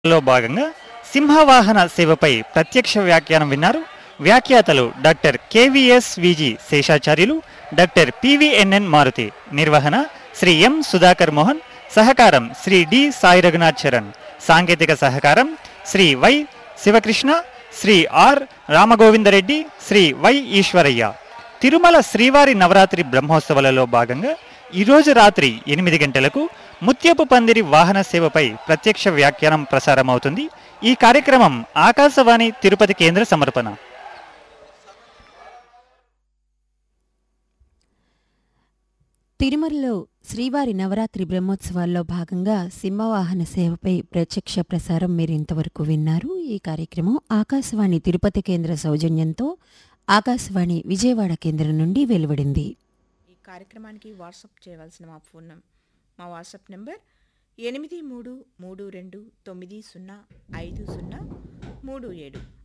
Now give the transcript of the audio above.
లో భాగంగా సింహవాహన సేవపై ప్రత్యక్ష వ్యాఖ్యానం విన్నారు వ్యాఖ్యాతలు doctor KVS Viji Seshacharyulu doctor PVNN Maruti నిర్వహణ శ్రీ ఎం సుధాకర్ మోహన్ సహకారం శ్రీ డి సాయి రఘునాథ్ చరణ్ సాంకేతిక సహకారం Shri Y Sivakrishna Shri R Ramagovindareddy Shri Y Eswaraiah Tirumala శ్రీవారి నవరాత్రి బ్రహ్మోత్సవాలలో భాగంగా ఈరోజు రాత్రి ఎనిమిది గంటలకు ముత్యపు పందిరి వాహన సేవపై ప్రత్యక్ష వ్యాఖ్యానం ప్రసారమవుతుంది ఈ కార్యక్రమం ఆకాశవాణి తిరుపతి కేంద్ర సమర్పణ తిరుమలలో శ్రీవారి నవరాత్రి బ్రహ్మోత్సవాల్లో భాగంగా సింహవాహన సేవపై ప్రత్యక్ష ప్రసారం మీరు ఇంతవరకు విన్నారు ఈ కార్యక్రమం ఆకాశవాణి తిరుపతి కేంద్ర సౌజన్యంతో ఆకాశవాణి విజయవాడ కేంద్రం నుండి వెలువడింది ఈ కార్యక్రమానికి వాట్సాప్ చేయవలసిన మా ఫోన్ నం- మా వాట్సాప్ నెంబర్ ఎనిమిది మూడు మూడు రెండు తొమ్మిది సున్నా ఐదు సున్నా మూడు ఏడు